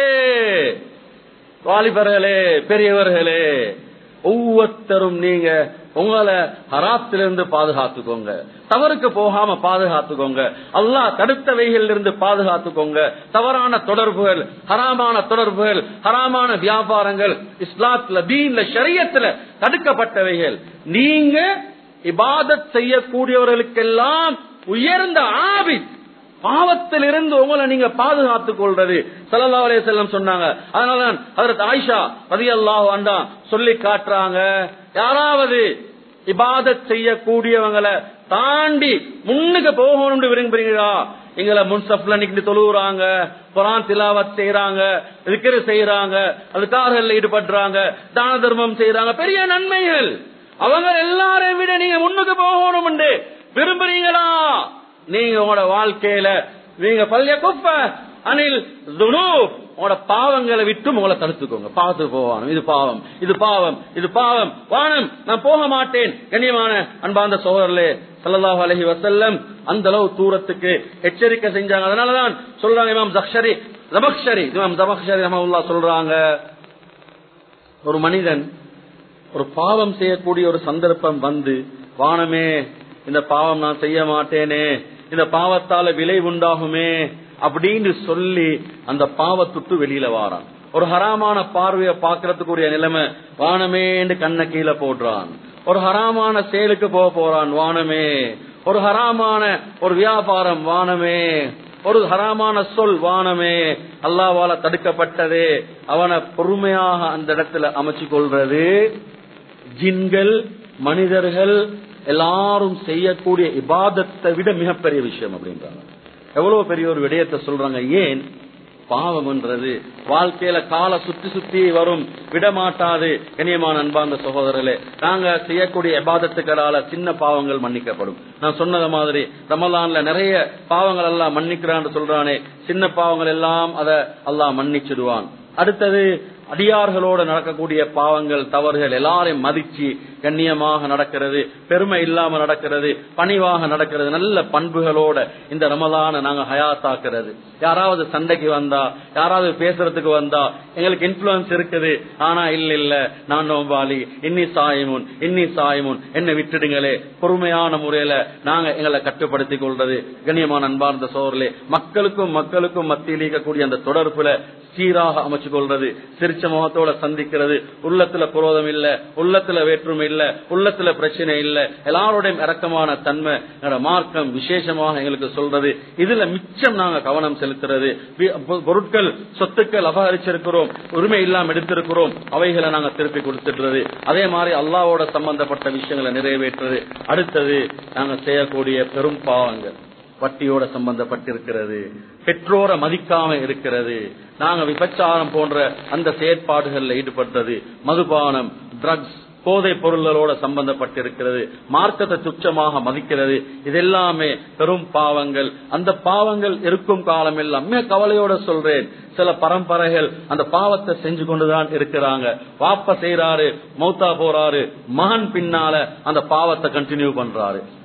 வாலிபர்களே பெரியவர்களே ஒவ்வொருத்தரும் நீங்க உங்களை ஹராத்திலிருந்து பாதுகாத்துக்கோங்க தவறுக்கு போகாம பாதுகாத்துக்கோங்க அல்லாஹ் தடுத்தவைகள் இருந்து பாதுகாத்துக்கோங்க தவறான தொடர்புகள் ஹராமான தொடர்புகள் ஹராமான வியாபாரங்கள் இஸ்லாத்துல தீன்ல ஷரியத்துல தடுக்கப்பட்டவைகள் நீங்க இபாதத் செய்யக்கூடியவர்களுக்கெல்லாம் உயர்ந்த ஆபித் பாவத்திலிருந்து உங்களை நீங்க பாதுகாத்துக் கொள்றது சல்லா அலைய செல்லம் சொன்னாங்க அதனாலதான் அதற்கு ஆயிஷா பதி அல்லாஹ் அண்டா சொல்லி காட்டுறாங்க யாராவது இபாதத் செய்யக்கூடியவங்களை தாண்டி முன்னுக்கு போகணும்னு விரும்புறீங்களா எங்களை முன்சப்ல நிக்கிட்டு தொழுவுறாங்க குரான் திலாவத் செய்யறாங்க விக்கிர செய்யறாங்க அதுக்காக ஈடுபடுறாங்க தான தர்மம் செய்யறாங்க பெரிய நன்மைகள் அவங்க எல்லாரையும் விட நீங்க முன்னுக்கு போகணும் விரும்புறீங்களா நீங்க உங்களோட வாழ்க்கையில நீங்க பள்ளிய குப்ப அனில் உங்களோட பாவங்களை விட்டு உங்களை தடுத்துக்கோங்க பார்த்து போவானும் இது பாவம் இது பாவம் இது பாவம் வானம் நான் போக மாட்டேன் கண்ணியமான அன்பாந்த சோதரர்களே சல்லாஹ் அலஹி வசல்லம் அந்த அளவு தூரத்துக்கு எச்சரிக்கை செஞ்சாங்க அதனாலதான் சொல்றாங்க இமாம் ஜக்ஷரி ஜபக்ஷரி இமாம் ஜபக்ஷரி ரஹமுல்லா சொல்றாங்க ஒரு மனிதன் ஒரு பாவம் செய்யக்கூடிய ஒரு சந்தர்ப்பம் வந்து வானமே இந்த பாவம் நான் செய்ய மாட்டேனே இந்த பாவத்தால விலை உண்டாகுமே அப்படின்னு சொல்லி அந்த பாவத்துட்டு வெளியில வாரான் ஒரு ஹராமான பார்வையை பாக்குறதுக்குரிய நிலைமை வானமேன்னு கண்ண கீழே போடுறான் ஒரு ஹராமான செயலுக்கு போக போறான் வானமே ஒரு ஹராமான ஒரு வியாபாரம் வானமே ஒரு ஹராமான சொல் வானமே அல்லாவால தடுக்கப்பட்டதே அவனை பொறுமையாக அந்த இடத்துல அமைச்சு கொள்றது ஜின்கள் மனிதர்கள் எல்லாரும் செய்யக்கூடிய இபாதத்தை விட மிகப்பெரிய விஷயம் அப்படின்றாங்க எவ்வளவு பெரிய ஒரு விடயத்தை சொல்றாங்க ஏன் பாவம்ன்றது வாழ்க்கையில கால சுத்தி சுத்தி வரும் விடமாட்டாது கனியமான அன்பார்ந்த சகோதரர்களே நாங்க செய்யக்கூடிய எபாதத்துக்களால சின்ன பாவங்கள் மன்னிக்கப்படும் நான் சொன்னது மாதிரி ரமலான்ல நிறைய பாவங்கள் எல்லாம் மன்னிக்கிறான்னு சொல்றானே சின்ன பாவங்கள் எல்லாம் அத அல்லாஹ் மன்னிச்சிடுவான் அடுத்தது அடியார்களோடு நடக்கக்கூடிய பாவங்கள் தவறுகள் எல்லாரையும் மதிச்சு கண்ணியமாக நடக்கிறது பெருமை இல்லாம நடக்கிறது பணிவாக நடக்கிறது நல்ல பண்புகளோட இந்த ரமலான நாங்க ஹயாத்தாக்குறது யாராவது சண்டைக்கு வந்தா யாராவது பேசுறதுக்கு வந்தா எங்களுக்கு இன்ஃபுளுன்ஸ் இருக்குது ஆனா இல்ல இல்ல நான் நோம்பாளி இன்னி சாயமுன் இன்னி சாயமுன் என்ன விட்டுடுங்களே பொறுமையான முறையில நாங்க எங்களை கட்டுப்படுத்திக் கொள்றது கண்ணியமான அன்பார்ந்த சோர்லே மக்களுக்கும் மக்களுக்கும் மத்தியில் இருக்கக்கூடிய அந்த தொடர்புல சீராக அமைச்சு கொள்றது சிரிச்ச முகத்தோட சந்திக்கிறது உள்ளத்துல குரோதம் இல்ல உள்ளத்துல வேற்றுமை இல்ல உள்ளத்துல பிரச்சனை இல்ல எல்லாரோடையும் இறக்கமான தன்மை மார்க்கம் விசேஷமாக எங்களுக்கு சொல்றது இதுல மிச்சம் நாங்க கவனம் செலுத்துறது பொருட்கள் சொத்துக்கள் அபகரிச்சிருக்கிறோம் உரிமை இல்லாம எடுத்திருக்கிறோம் அவைகளை நாங்க திருப்பி கொடுத்துடுறது அதே மாதிரி அல்லாவோட சம்பந்தப்பட்ட விஷயங்களை நிறைவேற்றுறது அடுத்தது நாங்க செய்யக்கூடிய பெரும் பாவங்கள் வட்டியோட சம்பந்தப்பட்டிருக்கிறது பெற்றோரை மதிக்காம இருக்கிறது நாங்க விபச்சாரம் போன்ற அந்த செயற்பாடுகள்ல ஈடுபட்டது மதுபானம் ட்ரக்ஸ் போதை பொருள்களோட சம்பந்தப்பட்டிருக்கிறது மார்க்கத்தை துச்சமாக மதிக்கிறது இதெல்லாமே பெரும் பாவங்கள் அந்த பாவங்கள் இருக்கும் காலம் எல்லாம் மிக கவலையோட சொல்றேன் சில பரம்பரைகள் அந்த பாவத்தை செஞ்சு கொண்டுதான் இருக்கிறாங்க வாப்ப செய்யறாரு மௌத்தா போறாரு மகன் பின்னால அந்த பாவத்தை கண்டினியூ பண்றாரு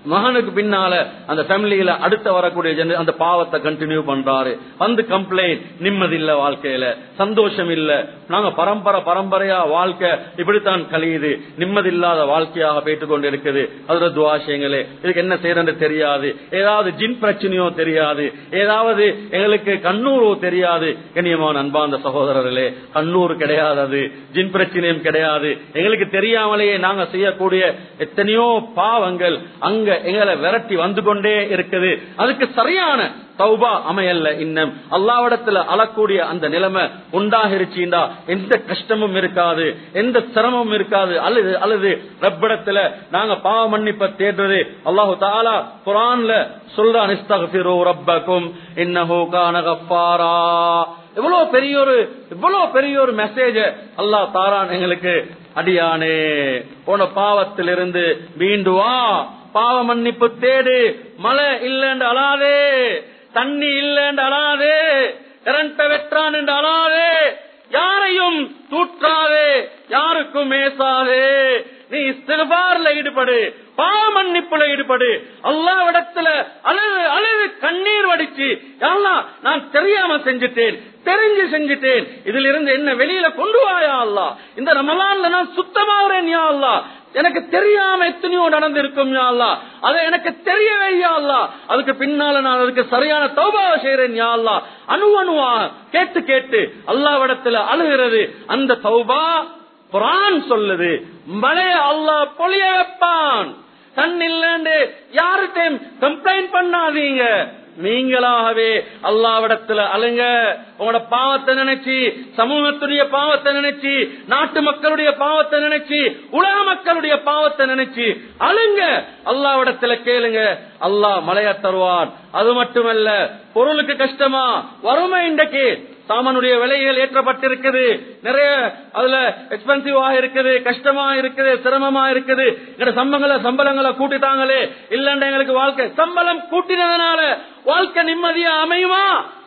மகனுக்கு பின்னால அந்த ஃபேமிலியில அடுத்த வரக்கூடிய ஜன அந்த பாவத்தை கண்டினியூ பண்றாரு வந்து கம்ப்ளைண்ட் நிம்மதி இல்ல வாழ்க்கையில சந்தோஷம் இல்ல நாங்க பரம்பரை பரம்பரையா வாழ்க்கை இப்படித்தான் கழியுது நிம்மதி இல்லாத வாழ்க்கையாக போயிட்டு கொண்டு இருக்குது அதுல துவாசயங்களே இதுக்கு என்ன செய்யறது தெரியாது ஏதாவது ஜின் பிரச்சனையோ தெரியாது ஏதாவது எங்களுக்கு கண்ணூரோ தெரியாது கண்ணியமான அன்பாந்த சகோதரர்களே கண்ணூர் கிடையாது அது ஜின் பிரச்சனையும் கிடையாது எங்களுக்கு தெரியாமலேயே நாங்க செய்யக்கூடிய எத்தனையோ பாவங்கள் அங்க எங்களை விரட்டி வந்து கொண்டே இருக்குது அதுக்கு சரியான தௌபா அமையல்ல இன்னும் அல்லாவிடத்துல அழக்கூடிய அந்த நிலைமை உண்டாகிருச்சுண்டா எந்த கஷ்டமும் இருக்காது எந்த சிரமமும் இருக்காது அல்லது அல்லது ரப்பிடத்துல நாங்க பாவ மன்னிப்ப தேடுறது அல்லாஹு தாலா குரான்ல சொல்றான் இஸ்தக்ஃபிரு ரப்பக்கும் இன்னஹு கான கஃபாரா இவ்வளவு பெரிய ஒரு இவ்வளவு பெரிய ஒரு மெசேஜ அல்லாஹ் தாரான் எங்களுக்கு அடியானே போன பாவத்திலிருந்து மீண்டு வா பாவ மன்னிப்பு தேடு மழை இல்லைன்னு அழாதே தண்ணி இல்லைன்னு அழாதே கரண்ட வெற்றான் என்று அழாதே யாரையும் தூற்றாதே யாருக்கும் மேசாதே நீ இஸ்திகார்ல ஈடுபடு பாவ மன்னிப்புல ஈடுபடு அல்லாவிடத்துல அழுது அழுது கண்ணீர் வடிச்சு யாழ்லா நான் தெரியாம செஞ்சுட்டேன் தெரிஞ்சு செஞ்சுட்டேன் இதுல இருந்து என்ன வெளியில கொண்டு வாயா அல்லா இந்த ரமலான்ல நான் சுத்தமாகிறேன் யா அல்லா எனக்கு தெரியாம எத்தனையோ நடந்திருக்கும் யா அல்லா அதை எனக்கு தெரியவே யா அல்லா அதுக்கு பின்னால நான் அதுக்கு சரியான தௌபா செய்யறேன் யா அல்லா அணு அணுவா கேட்டு கேட்டு அல்லாவிடத்துல அழுகிறது அந்த தௌபா குரான் சொல்லுது மழைய அல்லாஹ் பொழிய வைப்பான் தன் இல்லன்னு யார்கிட்டையும் கம்ப்ளைண்ட் பண்ணாதீங்க நீங்களாகவே அல்லாவிடத்துல அழுங்க உங்களோட பாவத்தை நினைச்சு சமூகத்துடைய பாவத்தை நினைச்சு நாட்டு மக்களுடைய பாவத்தை நினைச்சு உலக மக்களுடைய பாவத்தை நினைச்சு அழுங்க அல்லாவிடத்துல கேளுங்க அல்லாஹ் மழைய தருவான் அது மட்டுமல்ல பொருளுக்கு கஷ்டமா வறுமை இன்றைக்கு சாமானுடைய விலைகள் ஏற்றப்பட்டிருக்குது நிறைய அதுல எக்ஸ்பென்சிவா இருக்குது கஷ்டமா இருக்குது சிரமமா இருக்குது எங்க சம்பளங்களை சம்பளங்களை கூட்டிட்டாங்களே இல்லன்னா எங்களுக்கு வாழ்க்கை சம்பளம் கூட்டினதுனால வாழ்க்கை நிம்மதியா அமையுமா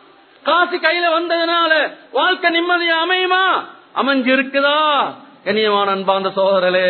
காசு கையில வந்ததுனால வாழ்க்கை நிம்மதியா அமையுமா அமைஞ்சு இருக்குதா கண்ணியமான அன்பாந்த சோதரலே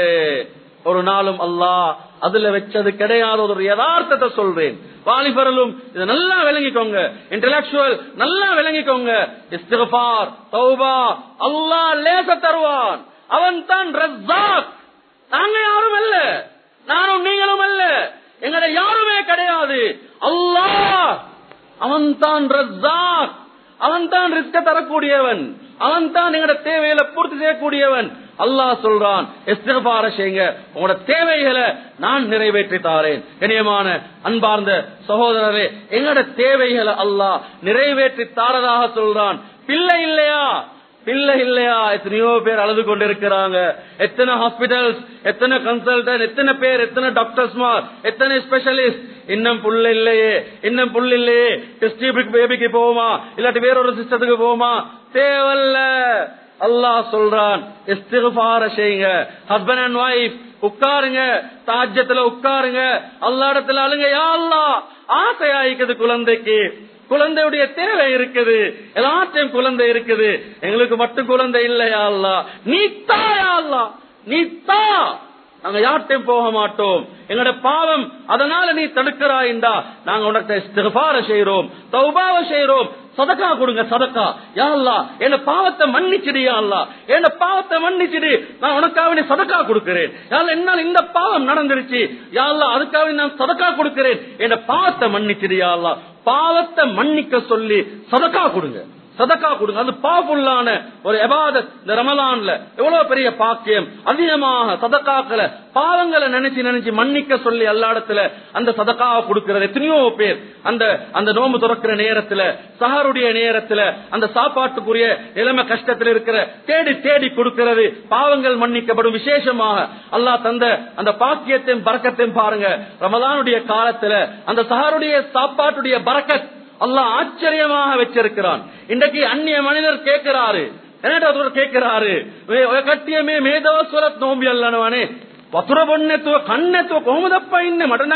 ஒரு நாளும் அல்லாஹ் அதுல வச்சது கிடையாத ஒரு யதார்த்தத்தை சொல்றேன் வாலிபரலும் இதை நல்லா விளங்கிக்கோங்க இன்டலக்சுவல் நல்லா விளங்கிக்கோங்க இஸ்திகபார் தௌபா அல்லாஹ் லேச தருவான் அவன் தான் ரஸ்ஸாக் நாங்க யாரும் அல்ல நானும் நீங்களும் அல்ல எங்கட யாருமே கிடையாது அல்லாஹ் அவன் தான் ரஸ்ஸாக் அவன் தான் ரிஸ்க தரக்கூடியவன் அவன் தான் எங்கட தேவையில பூர்த்தி செய்யக்கூடியவன் அல்லாஹ் சொல்றான் எஸ்திரபார செய்யுங்க உங்களோட தேவைகளை நான் நிறைவேற்றி தாரேன் இனியமான அன்பார்ந்த சகோதரரே எங்கட தேவைகளை அல்லாஹ் நிறைவேற்றி தாரதாக சொல்றான் பிள்ளை இல்லையா பிள்ளை இல்லையா எத்தனையோ பேர் அழுது கொண்டிருக்கிறாங்க எத்தனை ஹாஸ்பிட்டல்ஸ் எத்தனை கன்சல்டன்ட் எத்தனை பேர் எத்தனை டாக்டர்ஸ்மா எத்தனை ஸ்பெஷலிஸ்ட் இன்னும் புள்ள இல்லையே இன்னும் புள்ள இல்லையே டெஸ்ட் பேபிக்கு போவோமா இல்லாட்டி வேறொரு சிஸ்டத்துக்கு போவோமா தேவல்ல அல்லாஹ் சொல்றான் இஸ்திகுபார செய்யுங்க ஹஸ்பண்ட் அண்ட் ஒய்ஃப் உட்காருங்க தாஜ்யத்துல உட்காருங்க அல்லா இடத்துல அழுங்க யா அல்லா ஆசையாயிக்குது குழந்தைக்கு குழந்தையுடைய தேவை இருக்குது எல்லாத்தையும் குழந்தை இருக்குது எங்களுக்கு மட்டும் குழந்தை இல்லையா அல்லா நீ தாயா அல்லா நீ தா நாங்க யார்ட்டையும் போக மாட்டோம் எங்களோட பாவம் அதனால நீ தடுக்கிறாயிண்டா நாங்க உனக்கு இஸ்திஃபார செய்யறோம் தௌபாவ செய்யறோம் சதக்கா கொடுங்க சதக்கா யா அல்லா என்ன பாவத்தை மன்னிச்சிடு யா அல்லா என்ன பாவத்தை மன்னிச்சிடு நான் உனக்காக நீ சதக்கா கொடுக்கிறேன் யாழ்லா என்னால் இந்த பாவம் நடந்துருச்சு யா அல்லா அதுக்காக நான் சதக்கா கொடுக்கிறேன் என்ன பாவத்தை மன்னிச்சிடு யா அல்லா பாவத்தை மன்னிக்க சொல்லி சதக்கா கொடுங்க சதக்கா கொடுங்க அது பாபுல்லான ஒரு எபாதத் இந்த ரமலான்ல எவ்வளவு பெரிய பாக்கியம் அதிகமாக சதக்காக்களை பாவங்களை நினைச்சு நினைச்சு மன்னிக்க சொல்லி எல்லா இடத்துல அந்த சதக்காவை கொடுக்கிறது எத்தனையோ பேர் அந்த அந்த நோம்பு துறக்கிற நேரத்துல சஹருடைய நேரத்துல அந்த சாப்பாட்டுக்குரிய நிலைமை கஷ்டத்தில் இருக்கிற தேடி தேடி கொடுக்கிறது பாவங்கள் மன்னிக்கப்படும் விசேஷமாக அல்லாஹ் தந்த அந்த பாக்கியத்தையும் பறக்கத்தையும் பாருங்க ரமலானுடைய காலத்துல அந்த சஹருடைய சாப்பாட்டுடைய பறக்கத் அல்லாஹ் ஆச்சரியமாக வச்சிருக்கிறான் இன்றைக்கு அந்நிய மனிதர் கேட்கிறாரு என்னட்ட கேட்கிறாரு කට්ටිය මේ මේ දවස්වලත් නෝම්බි අල්ලනවනේ වතුර බොන්නේ නැතුව කන්නේ නැතුව කොහොමද අප්පා ඉන්නේ මට නම්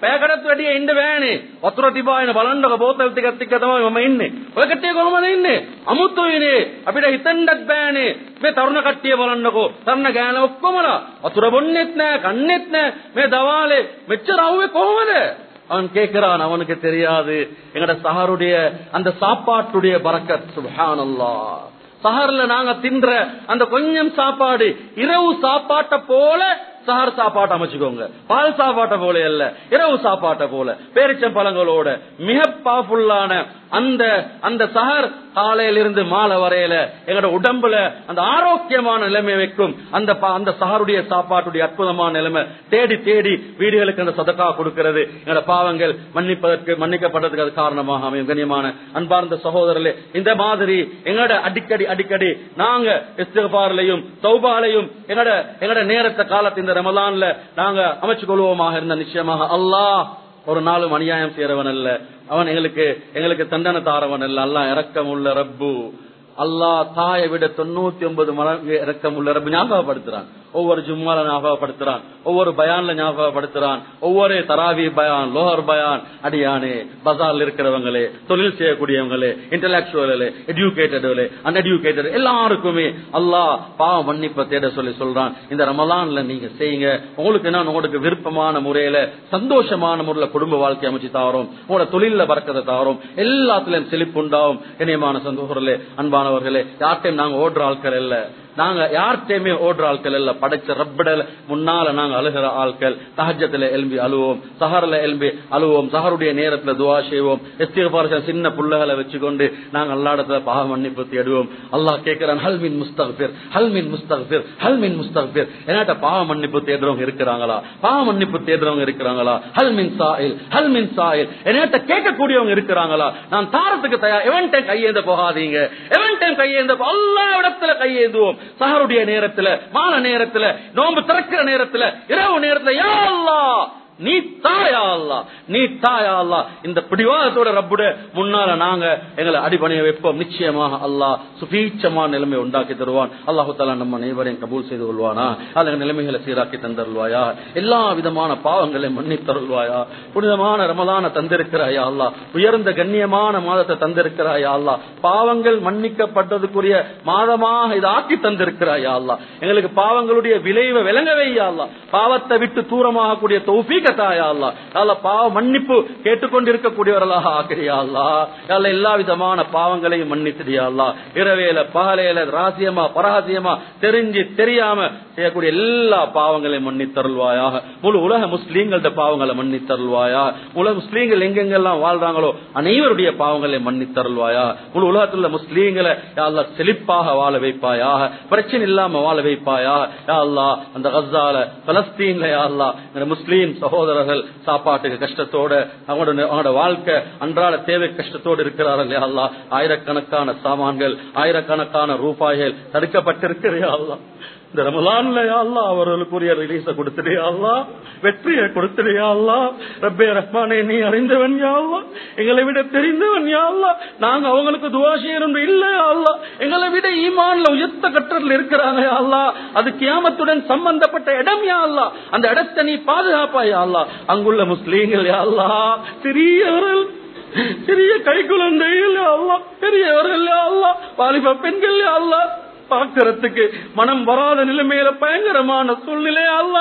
පෑකටත් වැඩිය ඉන්න බෑනේ. වතුර තිබාගෙන බලන්නක බෝතල් ටිකත් එක්ක තමයි මම ඉන්නේ. ඔය කට්ටිය කොහමද ඉන්නේ? අමුතුයිනේ. අපිට හිතන්නත් බෑනේ. මේ තරුණ කට්ටිය බලන්නකෝ. තරුණ ගෑන ඔක්කොමලා වතුර බොන්නෙත් නෑ, කන්නෙත් නෑ. මේ දවාලේ මෙච්චර අවුවේ කොහමද? அவன் கேட்கிறான் அவனுக்கு தெரியாது எங்கட சஹருடைய அந்த சாப்பாட்டுடைய பறக்கத் சுப்ஹானல்லாஹ் சஹர்ல நாங்க தின்ற அந்த கொஞ்சம் சாப்பாடு இரவு சாப்பாட்டை போல சஹர் சாப்பாட்டை அமைச்சுக்கோங்க பால் சாப்பாட்டை போல அல்ல இரவு சாப்பாட்டை போல பேரிச்சம் பழங்களோட மிக பவர்ஃபுல்லான அந்த அந்த சஹர் காலையில இருந்து மாலை வரையில எங்களோட உடம்புல அந்த ஆரோக்கியமான நிலைமை வைக்கும் அந்த ப- அந்த சஹருடைய சாப்பாட்டுடைய அற்புதமான நிலைமை தேடி தேடி வீடுகளுக்கு அந்த சதக்கா கொடுக்கிறது எங்களோட பாவங்கள் மன்னிப்பதற்கு மன்னிக்கப்பட்டதுக்கு அது காரணமாக அமையும் கண்ணியமான அன்பார்ந்த சகோதரர்களே இந்த மாதிரி எங்களோட அடிக்கடி அடிக்கடி நாங்க இஸ்திகபாரிலையும் தௌபாலையும் எங்களோட எங்களோட நேரத்தை காலத்து இந்த ரமலான்ல நாங்க அமைச்சு கொள்வோமாக இருந்த நிச்சயமாக அல்லாஹ் ஒரு நாளும் அநியாயம் செய்யறவன் அல்ல அவன் எங்களுக்கு எங்களுக்கு தண்டனை தாரவன் அல்ல அல்லாஹ் இரக்கம் உள்ள ரப்பு அல்லாஹ் தாயை விட தொண்ணூத்தி ஒன்பது மடங்கு இரக்கம் உள்ள ரப்பு ஞாபகப்படுத்துறான் ஒவ்வொரு ஜும்மால ஞாபகப்படுத்துறான் ஒவ்வொரு பயான்ல ஞாபகப்படுத்துறான் ஒவ்வொரு தராவி பயான் லோஹர் பயான் அடியானே பஜார்ல இருக்கிறவங்களே தொழில் செய்யக்கூடியவங்களே இன்டலெக்சுவலே எஜுகேட்டடே அன்எடுகேட்டட் எல்லாருக்குமே அல்லாஹ் பாவ மன்னிப்பை தேட சொல்லி சொல்றான் இந்த ரமலான்ல நீங்க செய்யுங்க உங்களுக்கு என்ன உங்களுக்கு விருப்பமான முறையில சந்தோஷமான முறையில குடும்ப வாழ்க்கை அமைச்சு தாரோம் உங்களோட தொழில பறக்கத்தை தாரோம் எல்லாத்துலயும் செழிப்பு உண்டாகும் இணையமான சந்தோஷர்களே அன்பானவர்களே யார்ட்டையும் நாங்க ஓடுற ஆட்கள் இல்ல நாங்க யார்கிட்டயுமே ஓடுற ஆட்கள் இல்ல படைச்ச ரப்பிடல முன்னால நாங்க அழுகிற ஆட்கள் தஹஜத்துல எலும்பி அழுவோம் சஹர்ல எலும்பி அழுவோம் சஹருடைய நேரத்துல துவா செய்வோம் எஸ்திகபாரச சின்ன புள்ளகளை வச்சுக்கொண்டு நாங்க எல்லா இடத்துல பாவ மன்னிப்பு தேடுவோம் அல்லாஹ் கேட்கிறான் ஹல்மின் முஸ்தக்பிர் ஹல்மின் முஸ்தக்பிர் ஹல்மின் முஸ்தக்பிர் என்னாட்ட பாவ மன்னிப்பு தேடுறவங்க இருக்கிறாங்களா பாவ மன்னிப்பு தேடுறவங்க இருக்கிறாங்களா ஹல்மின் சாயில் ஹல்மின் சாயில் என்னாட்ட கேட்கக்கூடியவங்க இருக்கிறாங்களா நான் தாரத்துக்கு தயார் எவன் டைம் கையேந்த போகாதீங்க எவன் டைம் கையேந்த போ- எல்லா இடத்துல கையேந்துவோம் சஹருடைய நேரத்துல மாலை நேரத்துல நோன்பு திறக்கிற நேரத்துல இரவு நேரத்துல யா அல்லாஹ் நீ தாயா அல்லா நீ தாயா அல்லா இந்த பிடிவாதத்தோட ரப்புட முன்னால நாங்க எங்களை அடிபணிய வைப்போம் நிச்சயமாக அல்லாஹ் சுபீட்சமான நிலைமை உண்டாக்கி தருவான் அல்லாஹு தாலா நம்ம அனைவரையும் கபூல் செய்து கொள்வானா அல்ல நிலைமைகளை சீராக்கி தந்தருள்வாயா எல்லா விதமான பாவங்களை மன்னித் தருள்வாயா புனிதமான ரமலான தந்திருக்கிறாயா அல்லா உயர்ந்த கண்ணியமான மாதத்தை தந்திருக்கிறாயா அல்லா பாவங்கள் மன்னிக்கப்பட்டதுக்குரிய மாதமாக இதை ஆக்கி தந்திருக்கிறாயா அல்லா எங்களுக்கு பாவங்களுடைய விளைவை விளங்க வையா அல்லா பாவத்தை விட்டு தூரமாக கூடிய தௌஃபீகத்தாயா அல்லா அல்ல பாவ மன்னிப்பு கேட்டுக்கொண்டிருக்கக்கூடியவர்களாக ஆக்கிறியா அல்லா அல்ல எல்லா விதமான பாவங்களையும் மன்னித்திரியா அல்லா இரவேல பகலேல ராசியமா பரஹசியமா தெரிஞ்சு தெரியாம செய்யக்கூடிய எல்லா பாவங்களையும் மன்னித்தருள்வாயாக முழு உலக முஸ்லீம்களோட பாவங்களை மன்னித்தருள்வாயா உலக முஸ்லீம்கள் எங்கெங்கெல்லாம் வாழ்றாங்களோ அனைவருடைய பாவங்களை மன்னித்தருள்வாயா முழு உலகத்துல முஸ்லீம்களை யா அல்லாஹ் செழிப்பாக வாழ வைப்பாயாக பிரச்சனை இல்லாம வாழ வைப்பாயா யா அல்லாஹ் அந்த கஸ்ஸால பலஸ்தீன்ல யா அல்லாஹ் இந்த முஸ்லீம் சகோதரர்கள் சாப்பாட்டுக்கு கஷ்டத்தோட அவங்களோட அவங்களோட வாழ்க்கை அன்றாட தேவை கஷ்டத்தோடு இருக்கிறார்கள் யா அல்லாஹ் ஆயிரக்கணக்கான சாமான்கள் ஆயிரக்கணக்கான ரூபாய்கள் தடுக்கப்பட்டிருக்கிறியா அல்லாஹ் இந்த ரமலான்ல யா அல்லாஹ் அவர்களுக்குரிய ரிலீஸ கொடுத்துறியா அல்லாஹ் வெற்றியை கொடுத்துறியா அல்லாஹ் ரப்பே ரஹ்மானே நீ அறிந்தவன் யா அல்லாஹ் எங்களை விட தெரிந்தவன் யா அல்லாஹ் நாங்க அவங்களுக்கு துவா செய்யணும் இல்ல யா அல்லாஹ் எங்களை விட ஈமான்ல உயர்த்த கட்டத்தில் இருக்கிறாங்க யா அல்லாஹ் அது கியாமத்துடன் சம்பந்தப்பட்ட இடம் யா அல்லாஹ் அந்த இடத்தை நீ பாதுகாப்பா யா அல்லாஹ் அங்குள்ள முஸ்லீம்கள் யா அல்லாஹ் சிறியவர்கள் சிறிய கை குழந்தைகள் யா அல்லாஹ் பெரியவர்கள் யா அல்லாஹ் வாலிப பெண்கள் யா அல்லாஹ் பார்க்கறதுக்கு மனம் வராத நிலைமையில பயங்கரமான சூழ்நிலை அல்ல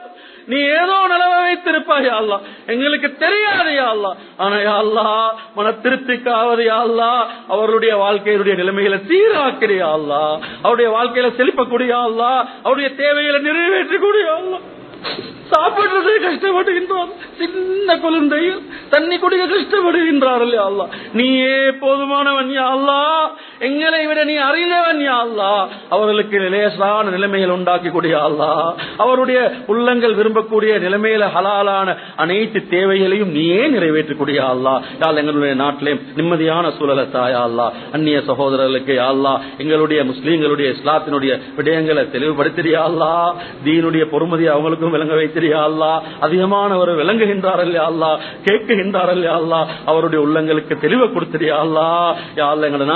நீ ஏதோ நிலவை வைத்திருப்பாய் அல்லா எங்களுக்கு தெரியாது அல்லா ஆனா அல்லா மன திருப்திக்காவது அல்லா அவருடைய வாழ்க்கையினுடைய நிலைமைகளை சீராக்கிறியா அல்லா அவருடைய வாழ்க்கையில செழிப்பக்கூடிய அல்லா அவருடைய தேவைகளை நிறைவேற்றக்கூடிய அல்லா சாப்பிடுறது கஷ்டப்படுகின்றார் சின்ன குழந்தையில் தண்ணி குடிக்க கஷ்டப்படுகின்றார்கள் யா அல்லாஹ் நீயே போதுமானவன் யா அல்லாஹ் எங்களை விட நீ அறிந்தவன் யா அல்லாஹ் அவர்களுக்கு லேசான நிலைமைகள் உண்டாக்கி கூடிய அல்லாஹ் அவருடைய உள்ளங்கள் விரும்பக்கூடிய நிலைமையில ஹலாலான அனைத்து தேவைகளையும் நீயே நிறைவேற்றக்கூடிய அல்லாஹ் யாழ் எங்களுடைய நாட்டிலே நிம்மதியான சூழலை தாயா அல்லாஹ் அந்நிய சகோதரர்களுக்கு யா அல்லாஹ் எங்களுடைய முஸ்லீம்களுடைய இஸ்லாத்தினுடைய விடயங்களை தெளிவுபடுத்தியா அல்லாஹ் தீனுடைய பொறுமதியை அவங்களுக்கும் விளங்க வைத்திரியா அல்லா அதிகமானவர் விளங்குகின்றார்கள் யா அல்லா கேட்குகின்றார்கள் யா அல்லா அவருடைய உள்ளங்களுக்கு தெளிவை கொடுத்திரியா அல்லா யா அல்லா எங்க நாட்டுல எங்களுக்கு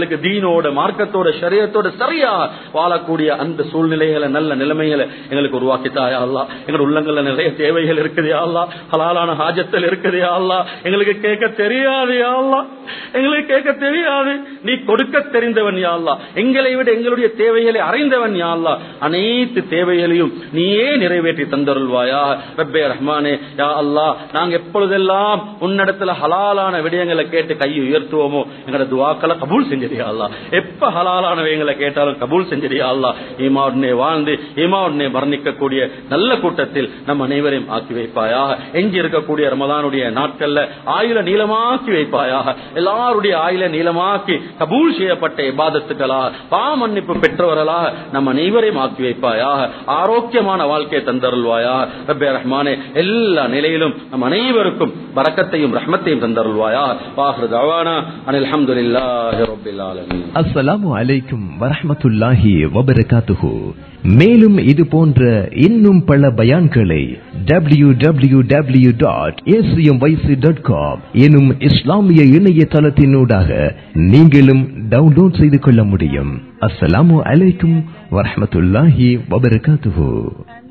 எங்களுக்கு தீனோட மார்க்கத்தோட சரியத்தோட சரியா வாழக்கூடிய அந்த சூழ்நிலைகளை நல்ல நிலைமைகளை எங்களுக்கு உருவாக்கித்தாயா அல்லா எங்களோட உள்ளங்கள்ல நிறைய தேவைகள் இருக்குது அல்லா ஹலாலான ஹாஜத்தில் இருக்குது அல்லா எங்களுக்கு கேட்க தெரியாது அல்லா எங்களுக்கு கேட்க தெரியாது நீ கொடுக்க தெரிந்தவன் யா அல்லா எங்களை விட எங்களுடைய தேவைகளை அறிந்தவன் யா அல்லா அனைத்து தேவைகளையும் நீயே நிறைவேற்றி தந்தருள்வாயா ரப்பே ரஹ்மானே யா அல்லா நாங்க எப்பொழுதெல்லாம் உன்னிடத்துல ஹலாலான விடயங்களை கேட்டு கையை உயர்த்துவோமோ எங்களோட துவாக்களை கபூல் செஞ்சிடியா அல்லா எப்ப ஹலாலானவைகளை கேட்டாலும் கபூல் செஞ்சிடியா அல்லா ஈமாவுடனே வாழ்ந்து ஈமாவுடனே வர்ணிக்கக்கூடிய நல்ல கூட்டத்தில் நம் அனைவரையும் ஆக்கி வைப்பாயாக எஞ்சி இருக்கக்கூடிய ரமதானுடைய நாட்கள்ல ஆயுள நீளமாக்கி வைப்பாயாக எல்லாருடைய ஆயுள நீளமாக்கி கபூல் செய்யப்பட்ட இபாதத்துக்களாக பாமன்னிப்பு பெற்றவர்களாக நம் அனைவரையும் ஆக்கி வைப்பாயாக ஆரோக்கியமான வாழ்க்கையை தந்தருள்வாயாக ரப்பே ரஹ்மானே எல்லா நிலையிலும் நம் அனைவருக்கும் பரக்கத்தையும் ரஹ்மத்தையும் தந்தருள்வாயா வாஹ்ரு தவானா அனில் அல்ஹம்துலில்லாஹி ரப்பில் ஆலமீன் அஸ்ஸலாமு அலைக்கும் வரஹ்மத்துல்லாஹி வபரகாத்துஹு மேலும் இது போன்ற இன்னும் பல பயான்களை W W W dot dot com எனும் இஸ்லாமிய இணையதளத்தினூடாக நீங்களும் டவுன்லோட் செய்து கொள்ள முடியும் அஸ்ஸலாமு அலைக்கும் வரஹ்மத்துல்லாஹி வபரகாத்துஹு